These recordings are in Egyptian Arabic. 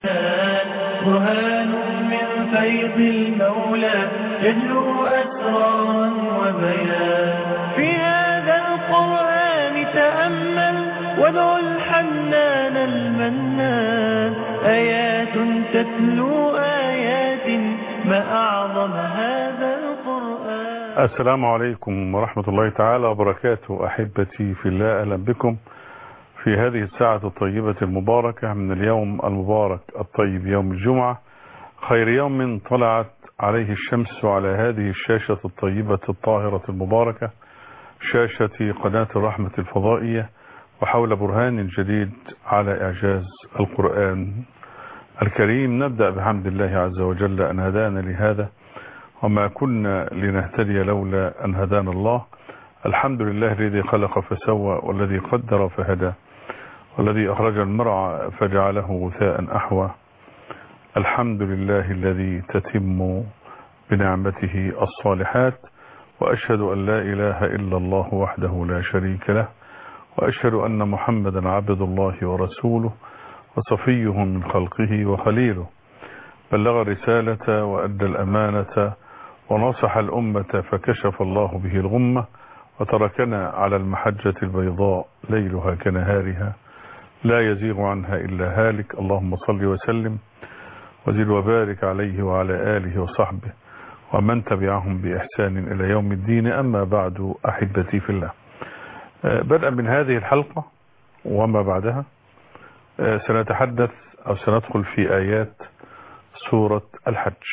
برهان من فيض المولى يجلو أسرارا وبيان في هذا القرآن تأمل وادع الحنان المنان آيات تتلو آيات ما أعظم هذا القرآن السلام عليكم ورحمة الله تعالى وبركاته أحبتي في الله أهلا بكم في هذه الساعة الطيبة المباركة من اليوم المبارك الطيب يوم الجمعة خير يوم طلعت عليه الشمس على هذه الشاشة الطيبة الطاهرة المباركة شاشة قناة الرحمة الفضائية وحول برهان جديد على إعجاز القرآن الكريم نبدأ بحمد الله عز وجل أن هدانا لهذا وما كنا لنهتدي لولا أن هدانا الله الحمد لله الذي خلق فسوى والذي قدر فهدى والذي أخرج المرعى فجعله غثاء أحوى الحمد لله الذي تتم بنعمته الصالحات وأشهد أن لا إله إلا الله وحده لا شريك له وأشهد أن محمدا عبد الله ورسوله وصفيه من خلقه وخليله بلغ الرسالة وأدى الأمانة ونصح الأمة فكشف الله به الغمة وتركنا على المحجة البيضاء ليلها كنهارها لا يزيغ عنها إلا هالك اللهم صل وسلم وزد وبارك عليه وعلى آله وصحبه ومن تبعهم بإحسان إلى يوم الدين أما بعد أحبتي في الله بدءا من هذه الحلقة وما بعدها سنتحدث أو سندخل في آيات سورة الحج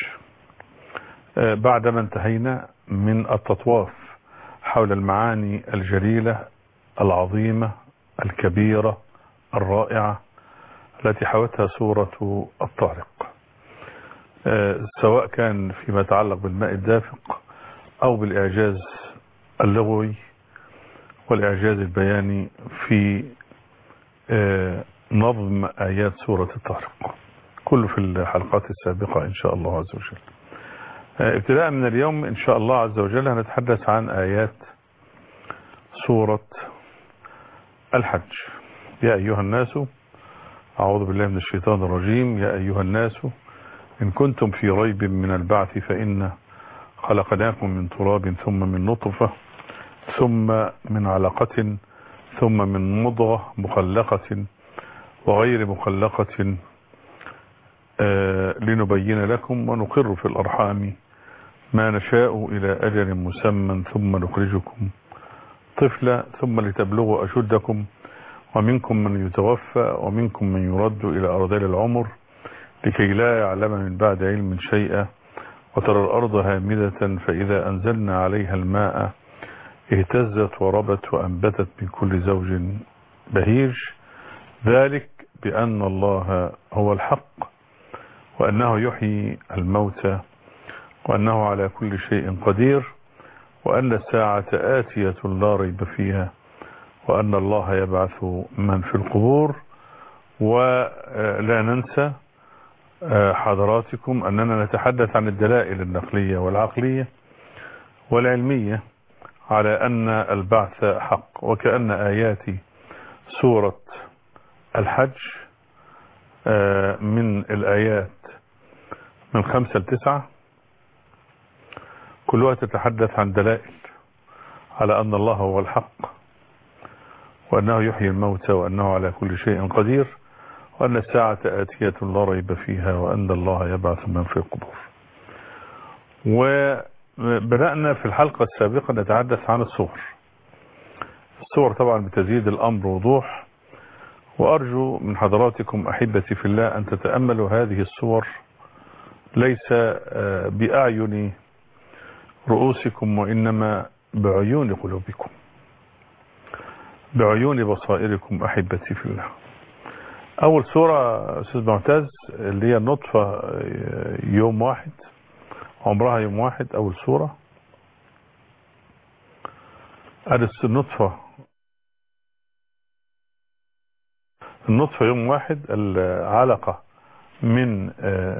بعدما انتهينا من التطواف حول المعاني الجليلة العظيمة الكبيرة الرائعة التي حوتها سورة الطارق سواء كان فيما يتعلق بالماء الدافق أو بالإعجاز اللغوي والإعجاز البياني في نظم آيات سورة الطارق كله في الحلقات السابقة إن شاء الله عز وجل ابتداء من اليوم إن شاء الله عز وجل هنتحدث عن آيات سورة الحج يا أيها الناس أعوذ بالله من الشيطان الرجيم يا أيها الناس إن كنتم في ريب من البعث فإن خلقناكم من تراب ثم من نطفة ثم من علقة ثم من مضغة مخلقة وغير مخلقة لنبين لكم ونقر في الأرحام ما نشاء إلى أجل مسمى ثم نخرجكم طفلا ثم لتبلغوا أشدكم ومنكم من يتوفى ومنكم من يرد إلى أرذل العمر لكي لا يعلم من بعد علم شيئا وترى الأرض هامدة فإذا أنزلنا عليها الماء اهتزت وربت وأنبتت من كل زوج بهيج ذلك بأن الله هو الحق وأنه يحيي الموتى وأنه على كل شيء قدير وأن الساعة آتية لا ريب فيها وأن الله يبعث من في القبور ولا ننسى حضراتكم أننا نتحدث عن الدلائل النقلية والعقلية والعلمية على أن البعث حق وكأن آيات سورة الحج من الآيات من خمسة لتسعة كلها تتحدث عن دلائل على أن الله هو الحق وأنه يحيي الموتى وأنه على كل شيء قدير وأن الساعة آتية لا ريب فيها وأن الله يبعث من في القبور وبدأنا في الحلقة السابقة نتحدث عن الصور الصور طبعا بتزيد الأمر وضوح وأرجو من حضراتكم أحبتي في الله أن تتأملوا هذه الصور ليس بأعين رؤوسكم وإنما بعيون قلوبكم بعيون بصائركم أحبتي في الله أول سورة أستاذ معتز اللي هي النطفة يوم واحد عمرها يوم واحد أول سورة أدس النطفة النطفة يوم واحد العلقة من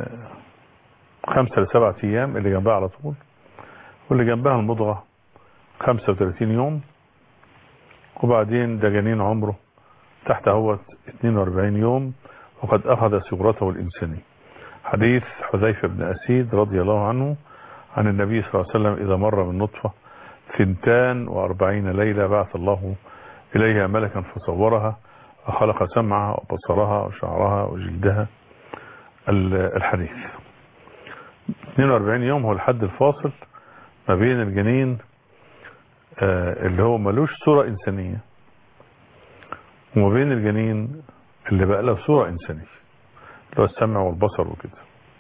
خمسة لسبعة أيام اللي جنبها على طول واللي جنبها المضغة 35 يوم وبعدين ده جنين عمره تحت اهوت 42 يوم وقد أخذ صورته الإنسانية حديث حذيفة بن أسيد رضي الله عنه عن النبي صلى الله عليه وسلم إذا مر من نطفة ثنتان وأربعين ليلة بعث الله إليها ملكا فصورها وخلق سمعها وبصرها وشعرها وجلدها الحديث 42 يوم هو الحد الفاصل ما بين الجنين اللي هو ملوش صورة إنسانية وما بين الجنين اللي بقى له صورة إنسانية اللي هو السمع والبصر وكده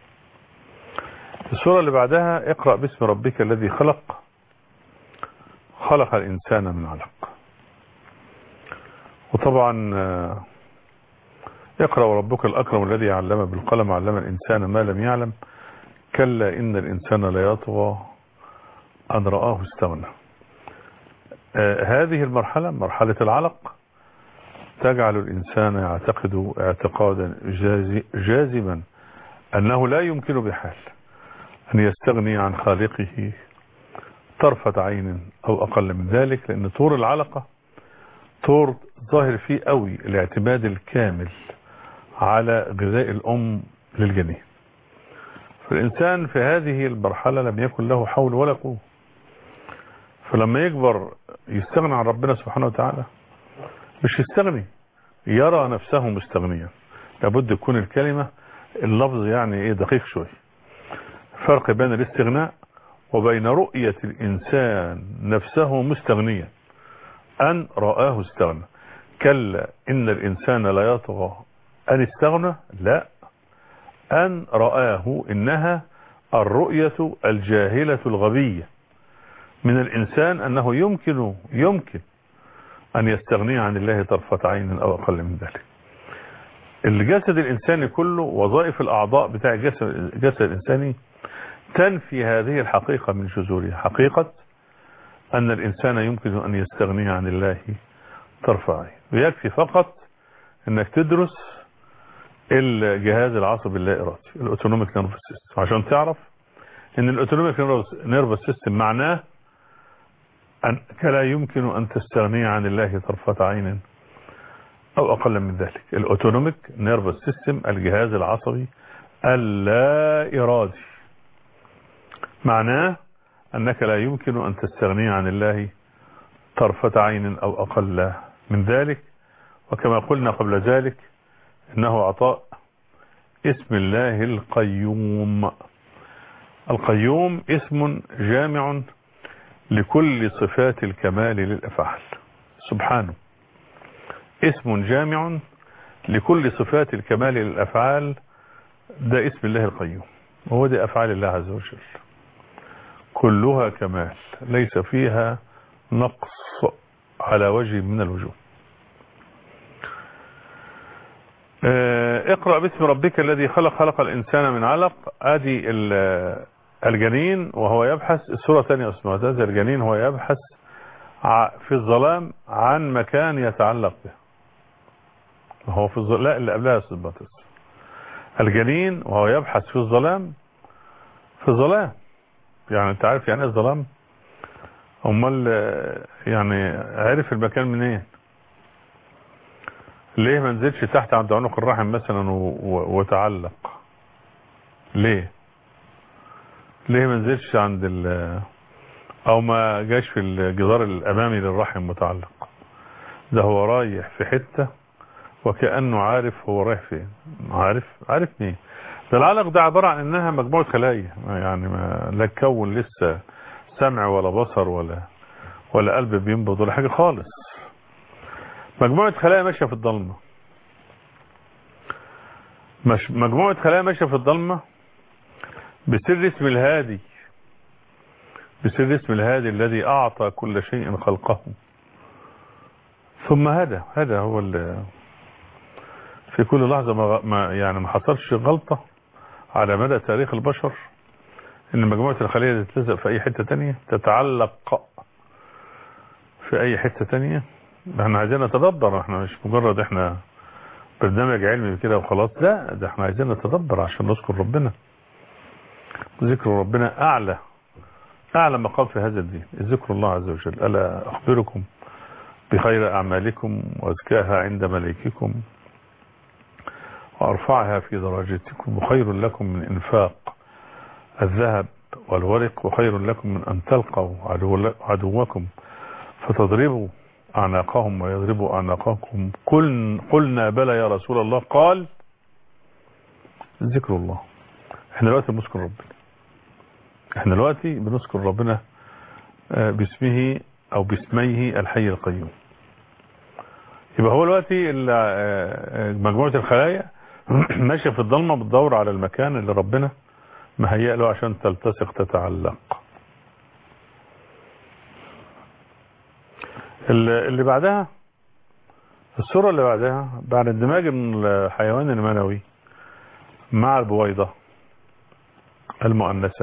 الصورة اللي بعدها اقرأ باسم ربك الذي خلق خلق الإنسان من علق وطبعا اقرأ وربك الأكرم الذي علم بالقلم علم الإنسان ما لم يعلم كلا إن الإنسان ليطغى أن رآه استغنى هذه المرحلة مرحلة العلق تجعل الإنسان يعتقد اعتقادا جازما أنه لا يمكن بحال أن يستغني عن خالقه طرفة عين أو أقل من ذلك لأن طور العلقة طور ظاهر فيه قوي الاعتماد الكامل على غذاء الأم للجنين فالإنسان في هذه المرحلة لم يكن له حول ولا قوة فلما يكبر يستغنى عن ربنا سبحانه وتعالى مش يستغني يرى نفسه مستغنيا لابد تكون الكلمة اللفظ يعني ايه دقيق شوي فرق بين الاستغناء وبين رؤية الإنسان نفسه مستغنيا أن رآه استغنى كلا إن الإنسان لا يطغى أن استغنى لا أن رآه إنها الرؤية الجاهلة الغبية من الإنسان أنه يمكن يمكن أن يستغني عن الله طرفة عين أو أقل من ذلك الجسد الإنساني كله وظائف الأعضاء بتاع الجسد الإنساني تنفي هذه الحقيقة من جذورها حقيقة أن الإنسان يمكن أن يستغني عن الله طرفة عين ويكفي فقط أنك تدرس الجهاز العصبي اللا إرادي الأوتونوميك نيرفس سيستم عشان تعرف أن الأوتونوميك نيرفس سيستم معناه أنك لا يمكن أن تستغني عن الله طرفة عين أو أقل من ذلك الأوتونوميك نيرفس سيستم الجهاز العصبي اللا إرادي معناه أنك لا يمكن أن تستغني عن الله طرفة عين أو أقل من ذلك وكما قلنا قبل ذلك إنه عطاء اسم الله القيوم القيوم اسم جامع لكل صفات الكمال للأفعال سبحانه اسم جامع لكل صفات الكمال للأفعال ده اسم الله القيوم وهو دي أفعال الله عز وجل كلها كمال ليس فيها نقص على وجه من الوجوه اقرأ باسم ربك الذي خلق خلق الإنسان من علق ادي الجنين وهو يبحث السورة ثانية اسمها هذا الجنين هو يبحث في الظلام عن مكان يتعلق به وهو في الظلام لا اللي قبلها السباتس الجنين وهو يبحث في الظلام في الظلام يعني انت عارف يعني ايه الظلام امال يعني عرف المكان منين ليه ما نزلش تحت عند عنق الرحم مثلا وتعلق ليه ليه ما نزلش عند ال او ما جاش في الجدار الامامي للرحم متعلق ده هو رايح في حتة وكأنه عارف هو رايح فين عارف عارف مين ده العلق ده عبارة عن انها مجموعة خلايا يعني ما لا تكون لسه سمع ولا بصر ولا ولا قلب بينبض ولا حاجة خالص مجموعة خلايا ماشية في الضلمة مش مجموعة خلايا ماشية في الضلمة بسر اسم الهادي بسر اسم الهادي الذي أعطى كل شيء خلقه ثم هذا هذا هو اللي في كل لحظة ما ما يعني ما حصلش غلطة على مدى تاريخ البشر ان مجموعة الخلية تتلزق في اي حتة تانية تتعلق في اي حتة تانية احنا عايزين نتدبر احنا مش مجرد احنا برنامج علمي كده وخلاص لا ده احنا عايزين نتدبر عشان نذكر ربنا ذكر ربنا اعلى اعلى مقام في هذا الدين ذكر الله عز وجل الا اخبركم بخير اعمالكم وازكاها عند ملائككم وأرفعها في درجتكم وخير لكم من إنفاق الذهب والورق وخير لكم من أن تلقوا عدو عدوكم فتضربوا أعناقهم ويضربوا أعناقكم قل قلنا بلى يا رسول الله قال ذكر الله احنا دلوقتي بنذكر ربنا احنا دلوقتي بنذكر ربنا باسمه او باسميه الحي القيوم يبقى هو دلوقتي مجموعة الخلايا ماشية في الضلمة بتدور على المكان اللي ربنا مهيأ له عشان تلتصق تتعلق اللي بعدها الصورة اللي بعدها بعد اندماج الحيوان المنوي مع البويضة المؤنثة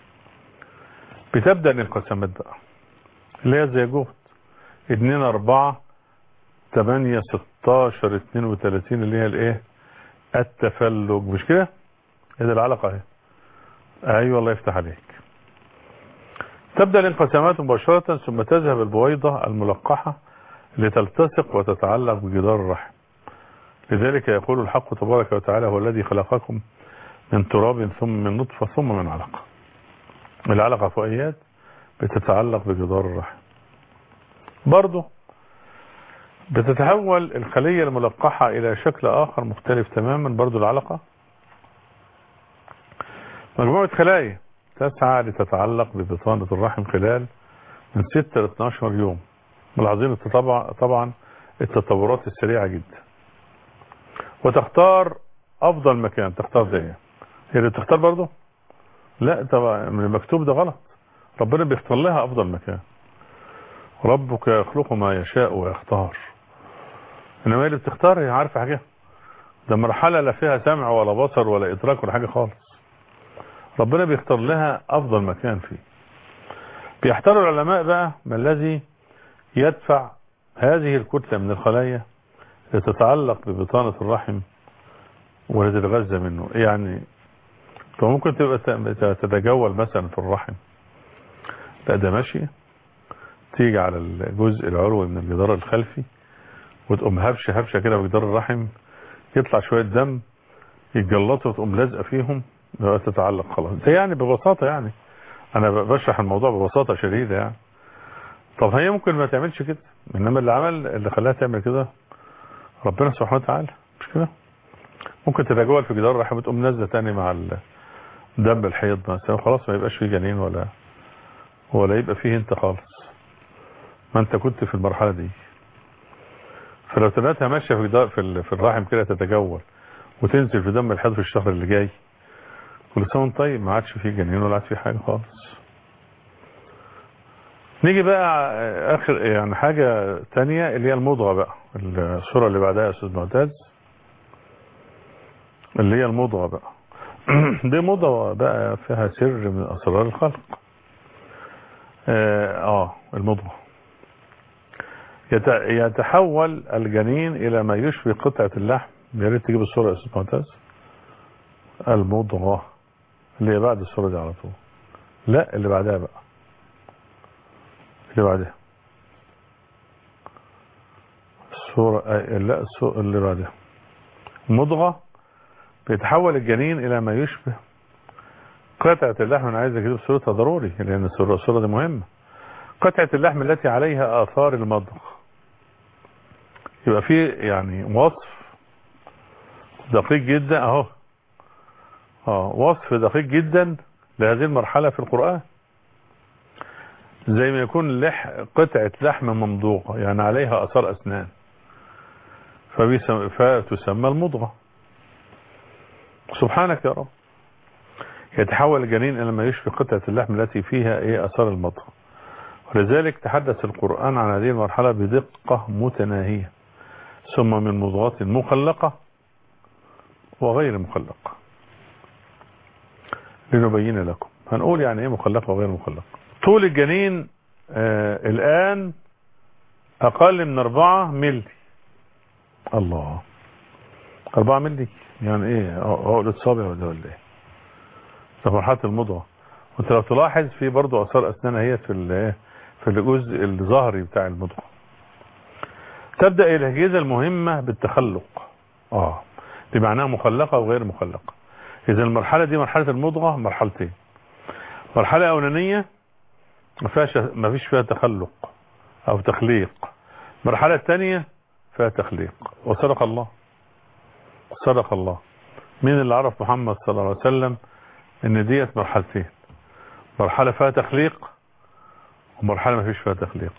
بتبدأ الانقسامات بقى اللي هي الزيجوت 2 4 8 16 32 اللي هي الايه التفلج مش كده ايه ده العلاقة اهي ايوه الله يفتح عليك تبدأ الانقسامات مباشرة ثم تذهب البويضة الملقحة لتلتصق وتتعلق بجدار الرحم لذلك يقول الحق تبارك وتعالى هو الذي خلقكم من تراب ثم من نطفة ثم من علقة العلقة فؤيات بتتعلق بجدار الرحم برضه بتتحول الخلية الملقحة إلى شكل آخر مختلف تماما برضه العلقة مجموعة خلايا تسعى لتتعلق ببطانة الرحم خلال من 6 ل 12 يوم ملاحظين طبعا التطورات السريعة جدا وتختار أفضل مكان تختار ده هي اللي بتختار برضه لا طبعا من المكتوب ده غلط ربنا بيختار لها أفضل مكان ربك يخلق ما يشاء ويختار انما اللي بتختار هي عارفه حاجه ده مرحله لا فيها سمع ولا بصر ولا ادراك ولا حاجه خالص ربنا بيختار لها افضل مكان فيه بيحتار العلماء بقى ما الذي يدفع هذه الكتله من الخلايا لتتعلق ببطانه الرحم ولتتغذى منه يعني فممكن تبقى تتجول مثلا في الرحم لا ده ماشيه تيجي على الجزء العلوي من الجدار الخلفي وتقوم هبشه هبشه كده بجدار الرحم يطلع شويه دم يتجلطوا وتقوم لازقه فيهم تتعلق خلاص ده يعني ببساطه يعني انا بشرح الموضوع ببساطه شديده يعني طب هي ممكن ما تعملش كده انما اللي عمل اللي خلاها تعمل كده ربنا سبحانه وتعالى مش كده ممكن تتجول في جدار الرحم وتقوم نازله تاني مع دم الحيض مثلا خلاص ما يبقاش فيه جنين ولا ولا يبقى فيه انت خالص ما انت كنت في المرحله دي فلو تلاتها ماشيه في في في الرحم كده تتجول وتنزل في دم الحيض في الشهر اللي جاي كل سنه وانت طيب ما عادش فيه جنين ولا عاد فيه حاجه خالص نيجي بقى اخر يعني حاجه تانية اللي هي المضغه بقى الصوره اللي بعدها يا استاذ معتز اللي هي المضغه بقى دي مضغه بقى فيها سر من اسرار الخلق اه, آه المضغه يتحول الجنين الى ما يشبه قطعة اللحم يا ريت تجيب الصورة يا استاذ معتز المضغة اللي هي بعد الصورة دي على طول لا اللي بعدها بقى اللي بعدها الصورة لا الصورة اللي بعدها مضغة بيتحول الجنين الى ما يشبه قطعة اللحم انا عايز اجيب صورتها ضروري لان الصورة دي مهمة قطعة اللحم التي عليها آثار المضغ يبقى في يعني وصف دقيق جدا اهو اه وصف دقيق جدا لهذه المرحلة في القرآن زي ما يكون لح قطعة لحم ممضوغة يعني عليها آثار أسنان فتسمى المضغة سبحانك يا رب يتحول الجنين إلى ما يشفي قطعة اللحم التي فيها ايه أثار المضغ ولذلك تحدث القرآن عن هذه المرحلة بدقة متناهية ثم من مضغات مخلقة وغير مخلقة لنبين لكم هنقول يعني ايه مخلقة وغير مخلقة طول الجنين آه الآن أقل من أربعة ملي الله أربعة ملي يعني ايه عقلة صابع ولا ولا ايه ده مرحلة المضغة وانت لو تلاحظ في برضه اثار اسنان هي في في الجزء الظهري بتاع المضغة تبدأ الأجهزة المهمة بالتخلق اه بمعناها مخلقة وغير مخلقة إذا المرحلة دي مرحلة المضغة مرحلتين مرحلة أولانية ما فيهاش ما فيش فيها تخلق أو تخليق المرحلة الثانية فيها تخليق وصدق الله صدق الله مين اللي عرف محمد صلى الله عليه وسلم ان ديت مرحلتين مرحلة فيها تخليق ومرحلة ما فيش فيها تخليق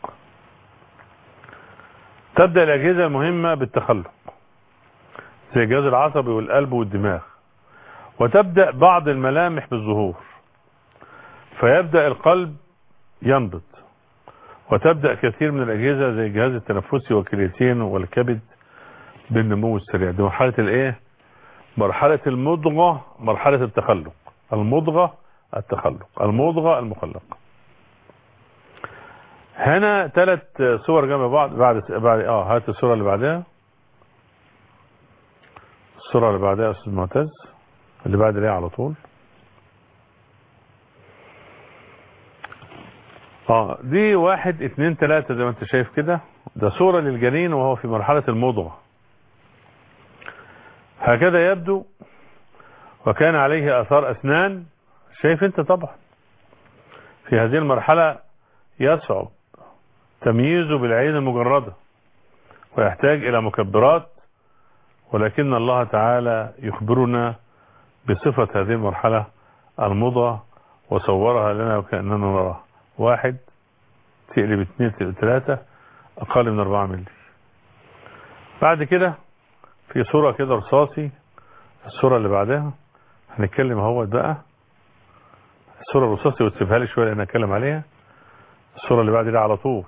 تبدأ الأجهزة المهمة بالتخلق زي الجهاز العصبي والقلب والدماغ وتبدأ بعض الملامح بالظهور فيبدأ القلب ينبض وتبدأ كثير من الأجهزة زي الجهاز التنفسي والكليتين والكبد بالنمو السريع دي مرحلة الايه مرحلة المضغة مرحلة التخلق المضغة التخلق المضغة المخلق هنا ثلاث صور جنب بعض بعد بعد اه هات الصورة اللي بعدها الصورة اللي بعدها يا استاذ معتز اللي بعد ليه على طول اه دي واحد اتنين تلاتة زي ما انت شايف كده ده صورة للجنين وهو في مرحلة المضغة هكذا يبدو وكان عليه اثار اسنان شايف انت طبعا في هذه المرحلة يصعب تمييزه بالعين المجردة ويحتاج الى مكبرات ولكن الله تعالى يخبرنا بصفة هذه المرحلة المضى وصورها لنا وكأننا نراها واحد تقلب اثنين تقلب ثلاثة اقل من اربعة ملي بعد كده في صورة كده رصاصي الصورة اللي بعدها هنتكلم اهوت بقى الصورة الرصاصي وتسيبها لي شوية لان اتكلم عليها الصورة اللي بعد دي على طول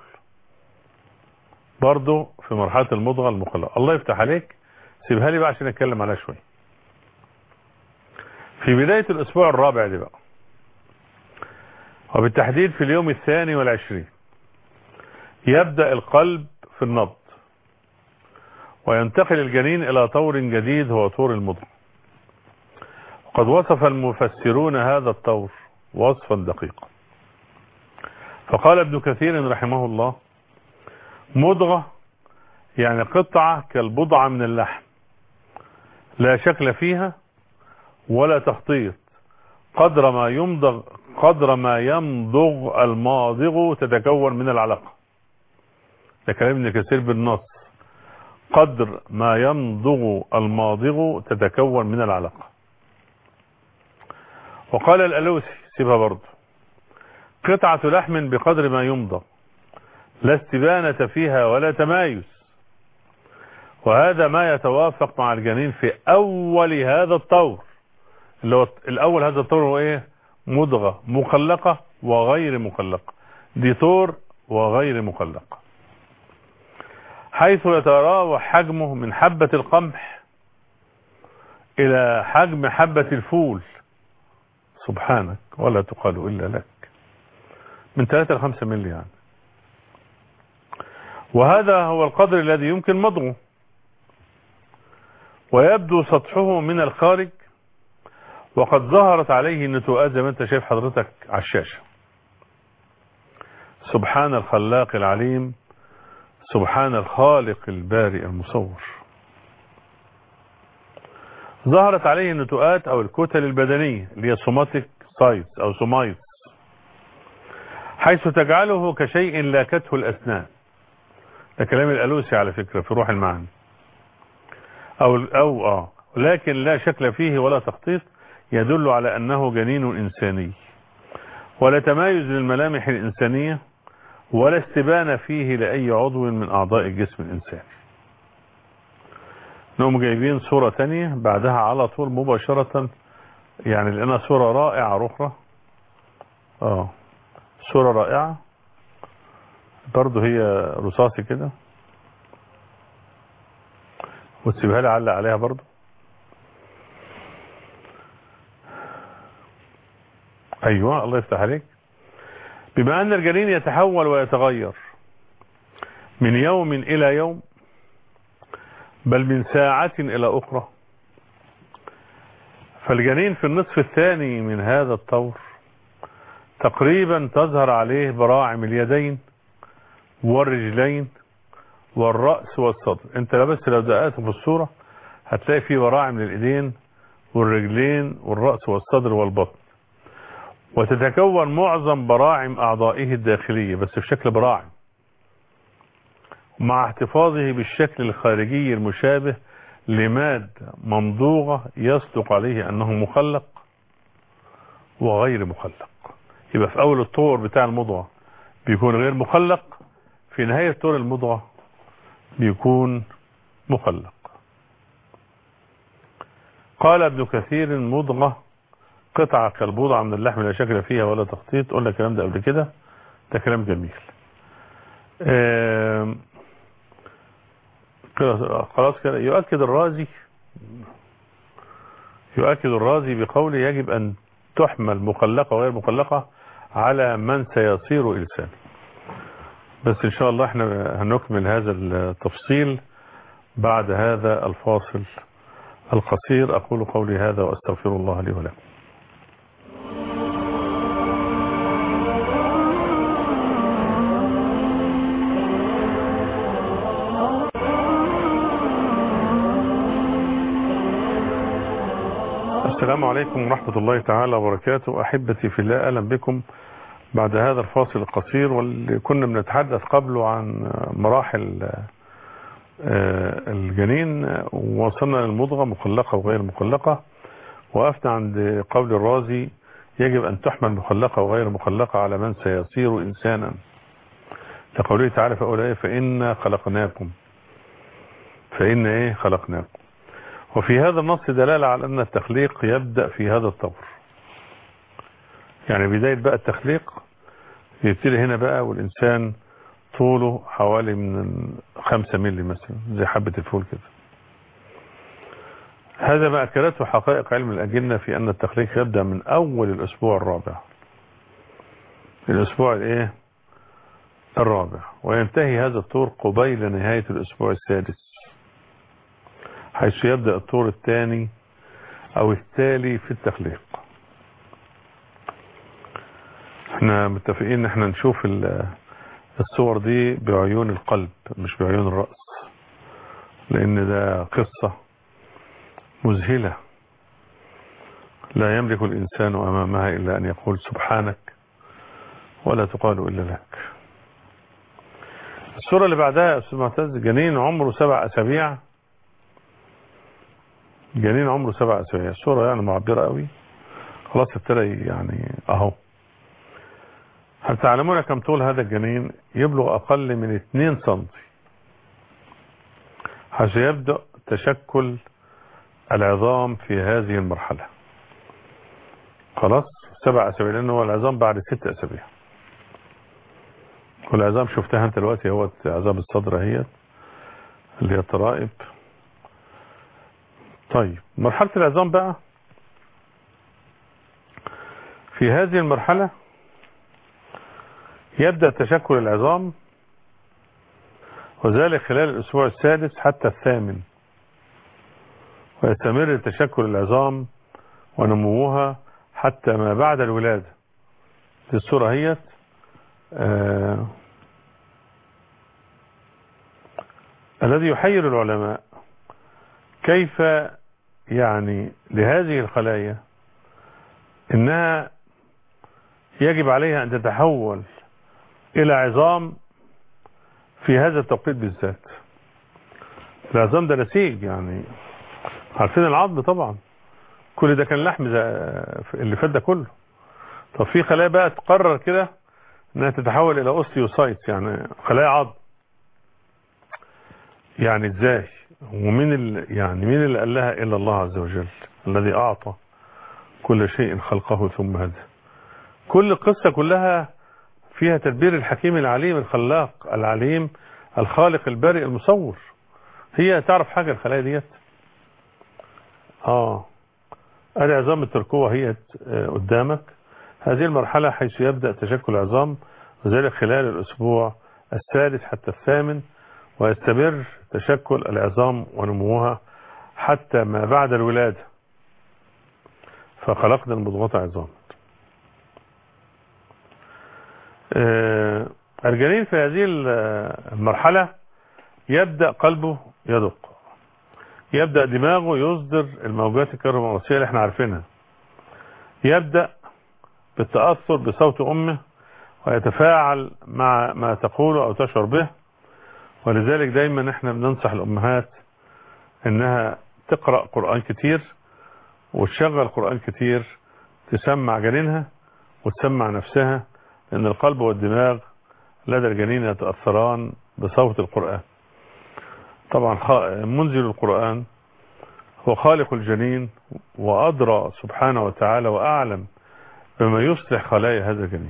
برضو في مرحلة المضغة المخلقة الله يفتح عليك سيبها لي بقى عشان اتكلم عليها شوية في بداية الاسبوع الرابع دي بقى وبالتحديد في اليوم الثاني والعشرين يبدأ القلب في النبض وينتقل الجنين إلى طور جديد هو طور المضغة وقد وصف المفسرون هذا الطور وصفا دقيقا فقال ابن كثير رحمه الله مضغة يعني قطعة كالبضعة من اللحم لا شكل فيها ولا تخطيط قدر ما يمضغ قدر ما يمضغ الماضغ تتكون من العلقة ده كلام ابن كثير بالنص قدر ما يمضغ الماضغ تتكون من العلقة وقال الألوسي سيبها برضه قطعة لحم بقدر ما يمضغ لا استبانة فيها ولا تمايز وهذا ما يتوافق مع الجنين في أول هذا الطور اللي هو الأول هذا الطور هو إيه مضغة مخلقة وغير مخلقة دي طور وغير مخلقة حيث يتراوح حجمه من حبة القمح إلى حجم حبة الفول سبحانك ولا تقال إلا لك من 3 ل 5 ملي يعني وهذا هو القدر الذي يمكن مضغه ويبدو سطحه من الخارج وقد ظهرت عليه النتوءات زي ما انت شايف حضرتك على الشاشة سبحان الخلاق العليم سبحان الخالق البارئ المصور ظهرت عليه النتوءات او الكتل البدنية اللي هي سوماتيك سايز او سومايز حيث تجعله كشيء لاكته الاسنان ده كلام الالوسي على فكرة في روح المعنى او او اه لكن لا شكل فيه ولا تخطيط يدل على انه جنين انساني ولا تمايز للملامح الانسانية ولا استبانة فيه لأي عضو من أعضاء الجسم الإنساني نقوم جايبين صورة تانية بعدها على طول مباشرة يعني لأنها صورة رائعة أخرى اه صورة رائعة برضه هي رصاصي كده وتسيبها لي علق عليها برضه ايوه الله يفتح عليك بما ان الجنين يتحول ويتغير من يوم الى يوم بل من ساعة الى اخرى فالجنين في النصف الثاني من هذا الطور تقريبا تظهر عليه براعم اليدين والرجلين والرأس والصدر انت بس لو دققت في الصورة هتلاقي فيه براعم للإيدين والرجلين والرأس والصدر والبطن وتتكون معظم براعم أعضائه الداخلية بس في شكل براعم مع احتفاظه بالشكل الخارجي المشابه لمادة ممضوغة يصدق عليه أنه مخلق وغير مخلق يبقى في أول الطور بتاع المضغة بيكون غير مخلق في نهاية طور المضغة بيكون مخلق قال ابن كثير مضغة قطعة كالبوضعة من اللحم لا شكل فيها ولا تخطيط قلنا الكلام ده قبل كده ده كلام جميل خلاص كده يؤكد الرازي يؤكد الرازي بقوله يجب أن تحمل مخلقة وغير مخلقة على من سيصير إنسان بس إن شاء الله احنا هنكمل هذا التفصيل بعد هذا الفاصل القصير أقول قولي هذا وأستغفر الله لي ولكم السلام عليكم ورحمة الله تعالى وبركاته أحبتي في الله أهلا بكم بعد هذا الفاصل القصير واللي كنا بنتحدث قبله عن مراحل الجنين ووصلنا للمضغة مخلقة وغير مخلقة وقفنا عند قول الرازي يجب أن تحمل مخلقة وغير مخلقة على من سيصير إنسانا لقوله تعالى فأولئك فإنا خلقناكم فإن إيه خلقناكم وفي هذا النص دلالة على أن التخليق يبدأ في هذا الطور يعني بداية بقى التخليق يبتدي هنا بقى والإنسان طوله حوالي من خمسة ملي مثلا زي حبة الفول كده هذا ما أكلته حقائق علم الأجنة في أن التخليق يبدأ من أول الأسبوع الرابع الأسبوع الإيه الرابع وينتهي هذا الطور قبيل نهاية الأسبوع السادس حيث يبدأ الطور الثاني أو التالي في التخليق احنا متفقين ان احنا نشوف الصور دي بعيون القلب مش بعيون الرأس لان ده قصة مذهلة لا يملك الإنسان أمامها إلا أن يقول سبحانك ولا تقال إلا لك الصورة اللي بعدها أستاذ معتز جنين عمره سبع أسابيع جنين عمره سبع أسابيع الصورة يعني معبرة قوي خلاص ابتدى يعني أهو هل تعلمون كم طول هذا الجنين يبلغ أقل من 2 سم حيث يبدأ تشكل العظام في هذه المرحلة خلاص سبع أسابيع لأنه هو العظام بعد ست أسابيع والعظام شفتها انت دلوقتي هو عظام الصدر اهيت اللي هي الطرائب طيب مرحلة العظام بقى في هذه المرحلة يبدأ تشكل العظام وذلك خلال الأسبوع السادس حتى الثامن ويستمر تشكل العظام ونموها حتى ما بعد الولادة في الصورة هي آه الذي يحير العلماء كيف يعني لهذه الخلايا انها يجب عليها ان تتحول الى عظام في هذا التوقيت بالذات العظام ده نسيج يعني عارفين العظم طبعا كل ده كان لحم اللي فات ده كله طب في خلايا بقى تقرر كده انها تتحول الى اوستيوسايتس يعني خلايا عظم يعني ازاي ومين اللي يعني مين اللي قال لها الا الله عز وجل الذي اعطى كل شيء خلقه ثم هدى كل القصة كلها فيها تدبير الحكيم العليم الخلاق العليم الخالق البارئ المصور هي تعرف حاجة الخلايا ديت اه ادي عظام التركوة هي قدامك هذه المرحلة حيث يبدأ تشكل عظام وذلك خلال الأسبوع الثالث حتى الثامن ويستمر تشكل العظام ونموها حتى ما بعد الولادة فخلقنا المضغة عظام الجنين في هذه المرحلة يبدأ قلبه يدق يبدأ دماغه يصدر الموجات الكهرومغناطيسية اللي احنا عارفينها يبدأ بالتأثر بصوت أمه ويتفاعل مع ما تقوله أو تشعر به ولذلك دايما احنا بننصح الأمهات انها تقرأ قرآن كتير وتشغل قرآن كتير تسمع جنينها وتسمع نفسها لأن القلب والدماغ لدى الجنين يتأثران بصوت القرآن طبعا منزل القرآن هو خالق الجنين وأدرى سبحانه وتعالى وأعلم بما يصلح خلايا هذا الجنين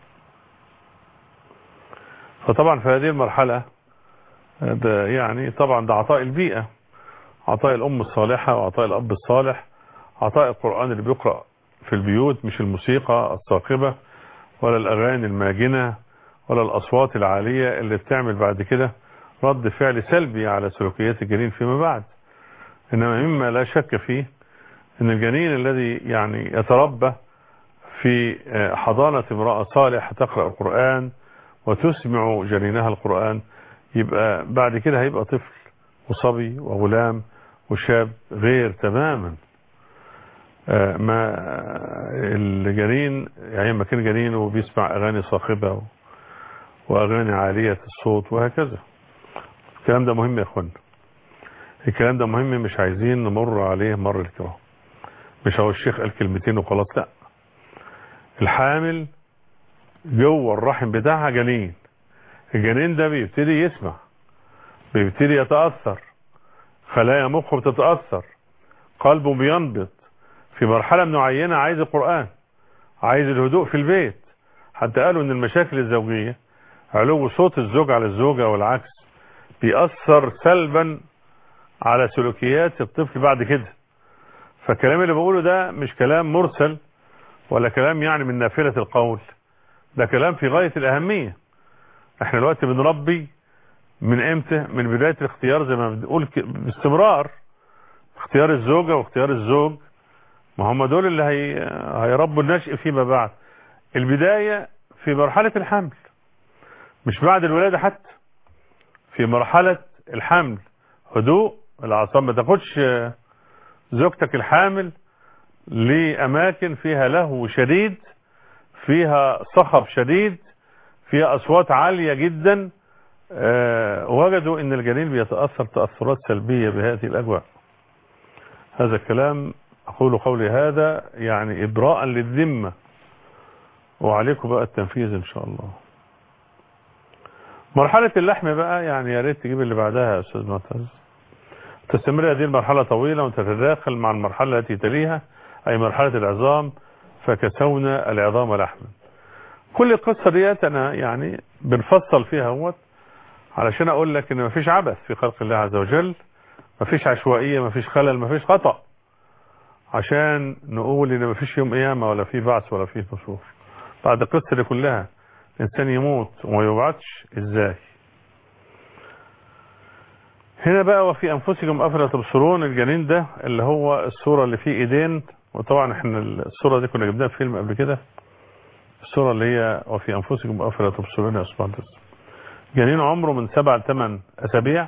فطبعا في هذه المرحلة ده يعني طبعا ده عطاء البيئة عطاء الأم الصالحة وعطاء الأب الصالح عطاء القرآن اللي بيقرأ في البيوت مش الموسيقى الصاخبة ولا الأغاني الماجنة ولا الأصوات العالية اللي بتعمل بعد كده رد فعل سلبي على سلوكيات الجنين فيما بعد إنما مما لا شك فيه أن الجنين الذي يعني يتربى في حضانة امرأة صالحة تقرأ القرآن وتسمع جنينها القرآن يبقى بعد كده هيبقى طفل وصبي وغلام وشاب غير تماما ما الجنين يعني ما كان جنين وبيسمع اغاني صاخبه واغاني عاليه الصوت وهكذا الكلام ده مهم يا اخوانا الكلام ده مهم مش عايزين نمر عليه مر الكرام مش هو الشيخ قال كلمتين وخلاص لا الحامل جوه الرحم بتاعها جنين الجنين ده بيبتدي يسمع بيبتدي يتأثر خلايا مخه بتتأثر قلبه بينبض في مرحلة معينة عايز القرآن عايز الهدوء في البيت حتى قالوا ان المشاكل الزوجية علو صوت الزوج على الزوجة والعكس بيأثر سلبا على سلوكيات الطفل بعد كده فالكلام اللي بقوله ده مش كلام مرسل ولا كلام يعني من نافلة القول ده كلام في غاية الأهمية احنا دلوقتي بنربي من امتى من بداية الاختيار زي ما بنقول باستمرار اختيار الزوجة واختيار الزوج ما هم دول اللي هي... هيربوا النشء فيما بعد البداية في مرحلة الحمل مش بعد الولادة حتى في مرحلة الحمل هدوء الأعصاب ما تاخدش زوجتك الحامل لأماكن فيها لهو شديد فيها صخب شديد فيها أصوات عالية جدا أه وجدوا ان الجنين بيتأثر تأثرات سلبية بهذه الأجواء هذا الكلام أقول قولي هذا يعني إبراء للذمة وعليكم بقى التنفيذ إن شاء الله مرحلة اللحم بقى يعني يا ريت تجيب اللي بعدها يا أستاذ معتز تستمر هذه المرحلة طويلة وتتداخل مع المرحلة التي تليها أي مرحلة العظام فكسونا العظام لحما كل القصة ديت أنا يعني بنفصل فيها هوت علشان أقول لك إن مفيش عبث في خلق الله عز وجل مفيش عشوائية مفيش خلل مفيش خطأ عشان نقول ان مفيش يوم قيامة ولا في بعث ولا في نشور بعد القصة دي كلها الانسان يموت وما يبعثش ازاي هنا بقى وفي انفسكم افلا تبصرون الجنين ده اللي هو الصورة اللي فيه ايدين وطبعا احنا الصورة دي كنا جبناها في فيلم قبل كده الصورة اللي هي وفي انفسكم افلا تبصرون يا اسمع جنين عمره من سبع لثمان اسابيع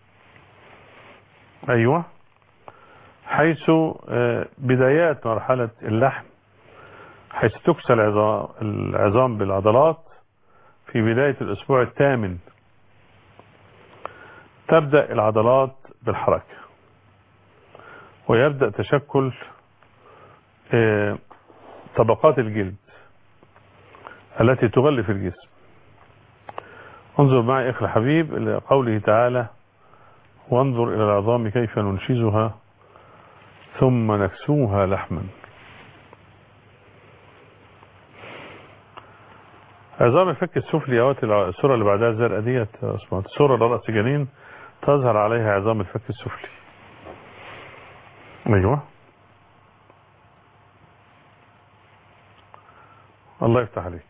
ايوه حيث بدايات مرحلة اللحم حيث تكسى العظام بالعضلات في بداية الأسبوع الثامن تبدأ العضلات بالحركة ويبدأ تشكل طبقات الجلد التي تغلف الجسم انظر معي اخي الحبيب إلى قوله تعالى وانظر إلى العظام كيف ننشزها ثم نكسوها لحما عظام الفك السفلي اهوت الصوره اللي بعدها الزرقاء ديت اسمها الصوره اللي راس جنين تظهر عليها عظام الفك السفلي ايوه الله يفتح عليك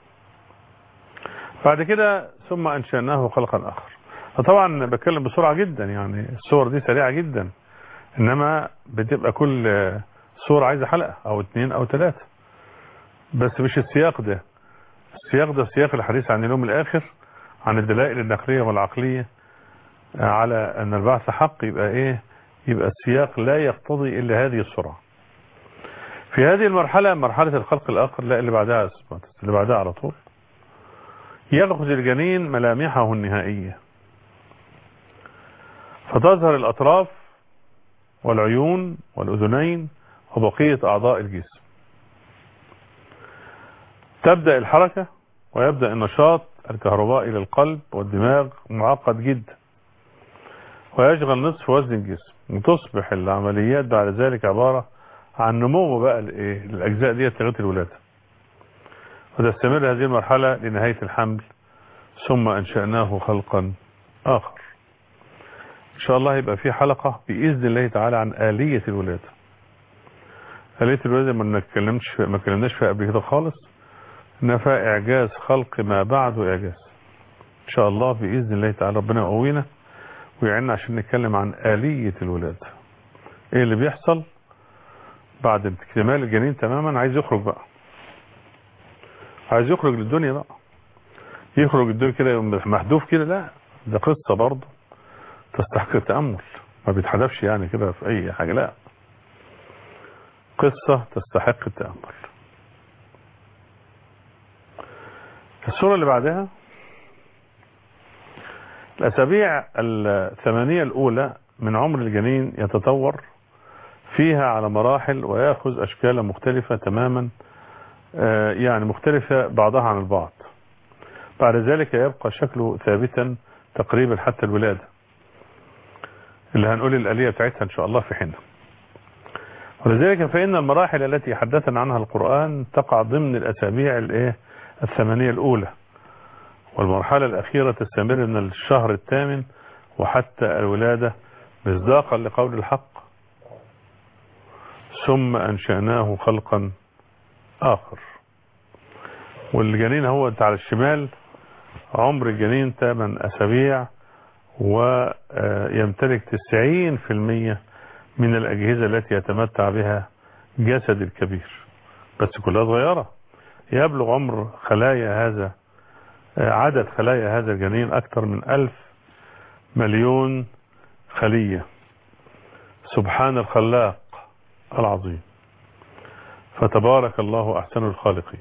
بعد كده ثم انشأناه خلقا اخر طبعا بتكلم بسرعه جدا يعني الصور دي سريعه جدا انما بتبقى كل صورة عايزة حلقة او اتنين او تلاتة بس مش السياق ده السياق ده سياق الحديث عن اليوم الاخر عن الدلائل النقلية والعقلية على ان البعث حق يبقى ايه يبقى السياق لا يقتضي إلا هذه السرعة في هذه المرحلة مرحلة الخلق الآخر لا اللي بعدها اللي بعدها على طول يأخذ الجنين ملامحه النهائية فتظهر الأطراف والعيون والأذنين وبقية أعضاء الجسم تبدأ الحركة ويبدأ النشاط الكهربائي للقلب والدماغ معقد جدا ويشغل نصف وزن الجسم وتصبح العمليات بعد ذلك عبارة عن نمو بقى الايه الاجزاء دي لغايه الولاده وتستمر هذه المرحله لنهايه الحمل ثم انشاناه خلقا اخر ان شاء الله يبقى في حلقه باذن الله تعالى عن اليه الولاده اليه الولاده ما نتكلمش ما اتكلمناش فيها قبل كده خالص انها فيها اعجاز خلق ما بعده اعجاز ان شاء الله باذن الله تعالى ربنا يقوينا ويعيننا عشان نتكلم عن اليه الولاده ايه اللي بيحصل بعد اكتمال الجنين تماما عايز يخرج بقى عايز يخرج للدنيا بقى يخرج الدنيا كده محذوف كده لا ده قصة برضه تستحق التأمل ما بيتحدفش يعني كده في اي حاجة لا قصة تستحق التأمل الصورة اللي بعدها الأسابيع الثمانية الأولى من عمر الجنين يتطور فيها على مراحل ويأخذ أشكالا مختلفة تماما يعني مختلفة بعضها عن البعض بعد ذلك يبقى شكله ثابتا تقريبا حتى الولادة اللي هنقول الآلية بتاعتها إن شاء الله في حين ولذلك فإن المراحل التي حدثنا عنها القرآن تقع ضمن الأسابيع الإيه الثمانية الأولى والمرحلة الأخيرة تستمر من الشهر الثامن وحتى الولادة مصداقا لقول الحق ثم أنشأناه خلقا آخر والجنين هو على الشمال عمر الجنين 8 أسابيع ويمتلك 90% من الأجهزة التي يتمتع بها جسد الكبير بس كلها صغيرة يبلغ عمر خلايا هذا عدد خلايا هذا الجنين أكثر من ألف مليون خلية سبحان الخلاق العظيم فتبارك الله أحسن الخالقين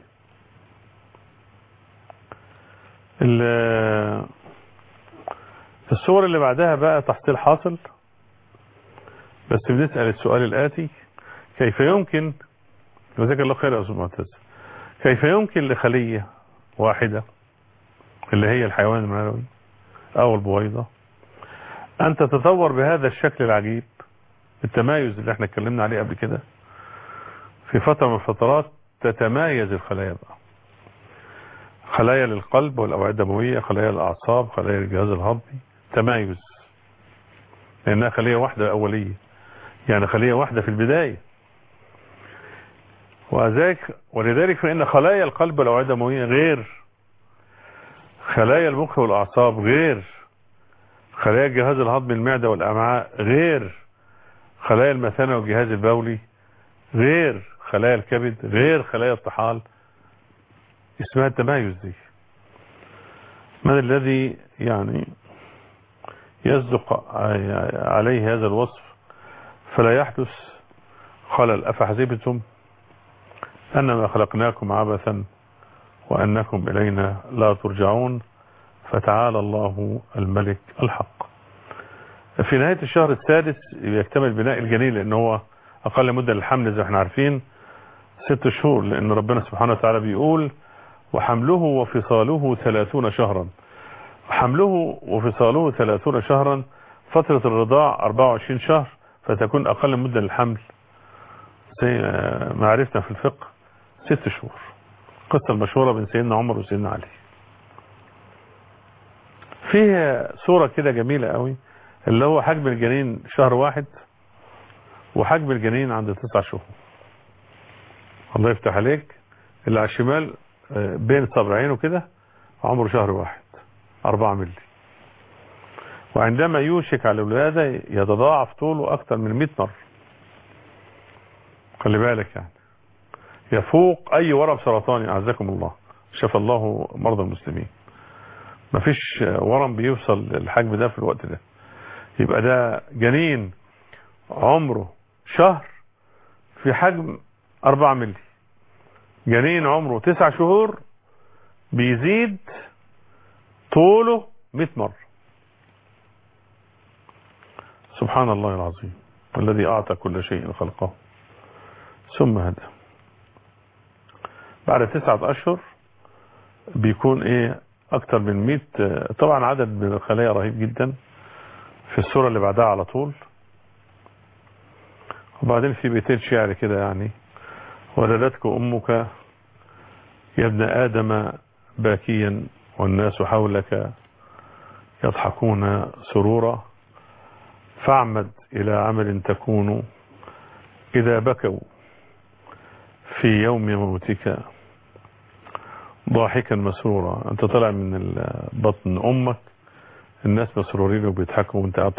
الصور اللي بعدها بقى تحصيل حاصل بس بنسأل السؤال الآتي كيف يمكن جزاك الله خير يا أستاذ معتز كيف يمكن لخلية واحدة اللي هي الحيوان المنوي أو البويضة أن تتطور بهذا الشكل العجيب التمايز اللي احنا اتكلمنا عليه قبل كده في فترة من الفترات تتمايز الخلايا بقى خلايا للقلب والأوعية الدموية خلايا الأعصاب خلايا الجهاز الهضمي تمايز لأنها خلية واحدة أولية يعني خلية واحدة في البداية وذلك ولذلك فإن خلايا القلب والأوعية الدموية غير خلايا المخ والأعصاب غير خلايا الجهاز الهضمي المعدة والأمعاء غير خلايا المثانة والجهاز البولي غير خلايا الكبد غير خلايا الطحال اسمها التمايز دي من الذي يعني يصدق عليه هذا الوصف فلا يحدث خلل أفحسبتم أنما خلقناكم عبثا وأنكم إلينا لا ترجعون فتعالى الله الملك الحق في نهاية الشهر السادس يكتمل بناء الجنين لأن هو أقل مدة للحمل زي ما احنا عارفين ست شهور لأن ربنا سبحانه وتعالى بيقول وحمله وفصاله ثلاثون شهرا حمله وفصاله ثلاثون شهرا فترة الرضاع 24 شهر فتكون أقل مدة للحمل زي ما عرفنا في الفقه ست شهور القصة المشهورة بين سيدنا عمر وسيدنا علي فيها صورة كده جميلة قوي اللي هو حجم الجنين شهر واحد وحجم الجنين عند تسع شهور الله يفتح عليك اللي على الشمال بين صبعينه كده عمره شهر واحد أربعة ملي وعندما يوشك على الولادة يتضاعف طوله أكثر من 100 مرة خلي بالك يعني يفوق أي ورم سرطاني أعزكم الله شفى الله مرضى المسلمين مفيش ورم بيوصل للحجم ده في الوقت ده يبقى ده جنين عمره شهر في حجم 4 ملي جنين عمره 9 شهور بيزيد طوله 100 مرة سبحان الله العظيم الذي أعطى كل شيء خلقه ثم هدى بعد تسعة أشهر بيكون إيه أكتر من 100 طبعا عدد من الخلايا رهيب جدا في الصورة اللي بعدها على طول وبعدين في بيتين شعر كده يعني ولدتك أمك يا ابن آدم باكيا والناس حولك يضحكون سرورا فاعمد إلى عمل تكون إذا بكوا في يوم موتك ضاحكا مسرورا أنت طالع من بطن أمك الناس مسرورين وبيضحكوا وانت قاعد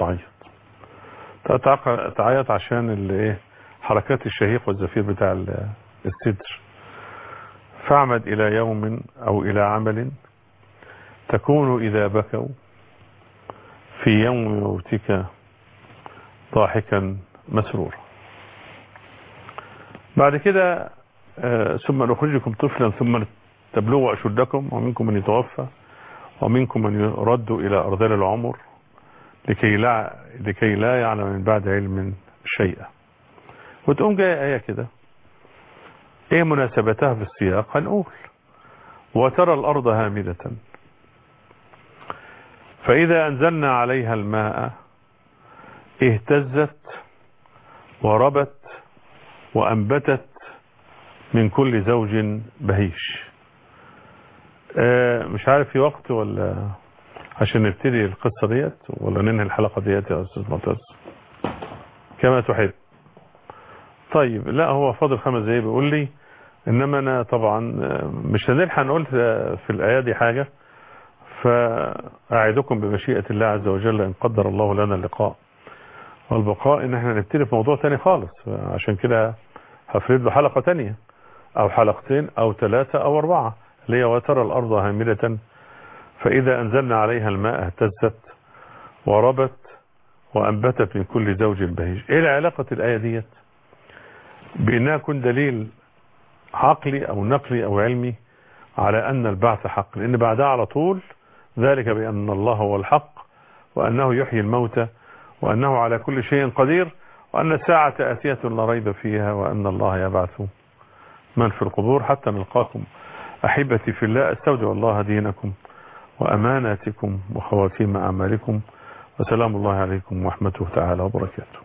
تعيط تعيط عشان الايه حركات الشهيق والزفير بتاع الصدر فاعمد إلى يوم أو إلى عمل تكون إذا بكوا في يوم موتك ضاحكا مسرورا بعد كده آه ثم نخرجكم طفلا ثم تبلغوا أشدكم ومنكم من يتوفى ومنكم من يرد إلى أرذل العمر لكي لا, لكي لا يعلم من بعد علم شيئا وتقوم جاية آية كده ايه مناسبتها في السياق هنقول وترى الأرض هامدة فإذا أنزلنا عليها الماء اهتزت وربت وأنبتت من كل زوج بهيش اه مش عارف في وقت ولا عشان نبتدي القصة ديت ولا ننهي الحلقة ديت يا أستاذ معتز كما تحب طيب لا هو فاضل خمس دقايق بيقول لي انما انا طبعا مش هنلحق نقول في الايه دي حاجه فاعدكم بمشيئه الله عز وجل ان قدر الله لنا اللقاء والبقاء ان احنا نبتدي في موضوع تاني خالص عشان كده هفرد له حلقه تانية او حلقتين او ثلاثه او اربعه اللي هي وترى الارض هامده فاذا انزلنا عليها الماء اهتزت وربت وانبتت من كل زوج بهيج ايه العلاقه الايه ديت بانها يكون دليل عقلي او نقلي او علمي على ان البعث حق لان بعدها على طول ذلك بان الله هو الحق وانه يحيي الموتى وانه على كل شيء قدير وان الساعة اتية لا ريب فيها وان الله يبعث من في القبور حتى نلقاكم احبتي في الله استودع الله دينكم واماناتكم وخواتيم اعمالكم وسلام الله عليكم ورحمته تعالى وبركاته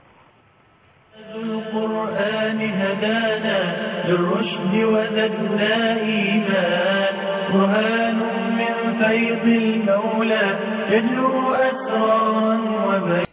القرآن هدانا للرشد وزدنا إيمان برهان من فيض المولى يجلو أسرارا وبيان